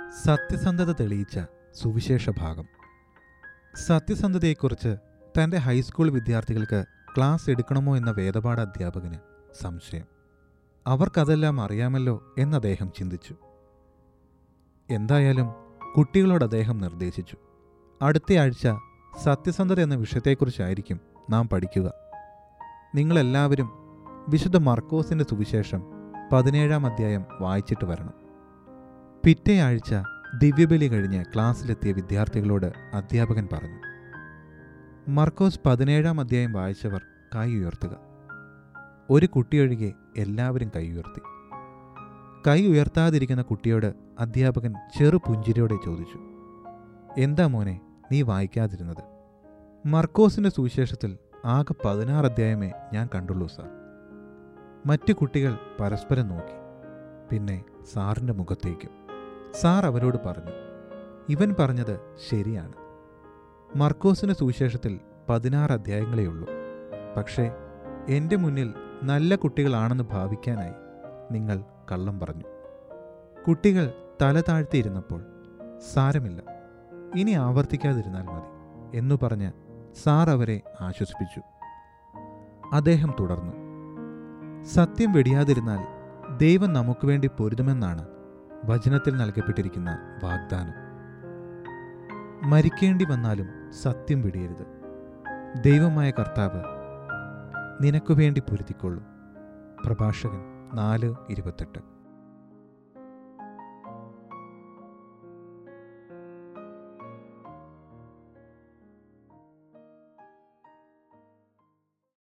സത്യസന്ധത തെളിയിച്ച സുവിശേഷ ഭാഗം സത്യസന്ധതയെക്കുറിച്ച് തൻ്റെ ഹൈസ്കൂൾ വിദ്യാർത്ഥികൾക്ക് ക്ലാസ് എടുക്കണമോ എന്ന വേദപാഠ അധ്യാപകന് സംശയം അവർക്കതെല്ലാം അറിയാമല്ലോ എന്ന് അദ്ദേഹം ചിന്തിച്ചു എന്തായാലും കുട്ടികളോട് അദ്ദേഹം നിർദ്ദേശിച്ചു അടുത്തയാഴ്ച സത്യസന്ധത എന്ന വിഷയത്തെക്കുറിച്ചായിരിക്കും നാം പഠിക്കുക നിങ്ങളെല്ലാവരും വിശുദ്ധ മർക്കോസിൻ്റെ സുവിശേഷം പതിനേഴാം അധ്യായം വായിച്ചിട്ട് വരണം പിറ്റേ ആഴ്ച ദിവ്യബലി കഴിഞ്ഞ് ക്ലാസ്സിലെത്തിയ വിദ്യാർത്ഥികളോട് അധ്യാപകൻ പറഞ്ഞു മർക്കോസ് പതിനേഴാം അധ്യായം വായിച്ചവർ കൈ ഉയർത്തുക ഒരു കുട്ടിയൊഴികെ എല്ലാവരും കൈ ഉയർത്തി കൈ ഉയർത്താതിരിക്കുന്ന കുട്ടിയോട് അധ്യാപകൻ ചെറു പുഞ്ചിരിയോടെ ചോദിച്ചു എന്താ മോനെ നീ വായിക്കാതിരുന്നത് മർക്കോസിന്റെ സുവിശേഷത്തിൽ ആകെ പതിനാറ് അധ്യായമേ ഞാൻ കണ്ടുള്ളൂ സാർ മറ്റു കുട്ടികൾ പരസ്പരം നോക്കി പിന്നെ സാറിന്റെ മുഖത്തേക്കും സാർ അവരോട് പറഞ്ഞു ഇവൻ പറഞ്ഞത് ശരിയാണ് മർക്കോസിന്റെ സുവിശേഷത്തിൽ പതിനാറ് അധ്യായങ്ങളേ ഉള്ളൂ പക്ഷേ എൻ്റെ മുന്നിൽ നല്ല കുട്ടികളാണെന്ന് ഭാവിക്കാനായി നിങ്ങൾ കള്ളം പറഞ്ഞു കുട്ടികൾ തല താഴ്ത്തിയിരുന്നപ്പോൾ സാരമില്ല ഇനി ആവർത്തിക്കാതിരുന്നാൽ മതി എന്നു പറഞ്ഞ് സാർ അവരെ ആശ്വസിപ്പിച്ചു അദ്ദേഹം തുടർന്നു സത്യം വെടിയാതിരുന്നാൽ ദൈവം നമുക്ക് വേണ്ടി പൊരുതുമെന്നാണ് വചനത്തിൽ നൽകപ്പെട്ടിരിക്കുന്ന വാഗ്ദാനം മരിക്കേണ്ടി വന്നാലും സത്യം വെടിയരുത് ദൈവമായ കർത്താവ് നിനക്കു വേണ്ടി പൊരുതിക്കൊള്ളും പ്രഭാഷകൻ നാല് ഇരുപത്തെട്ട്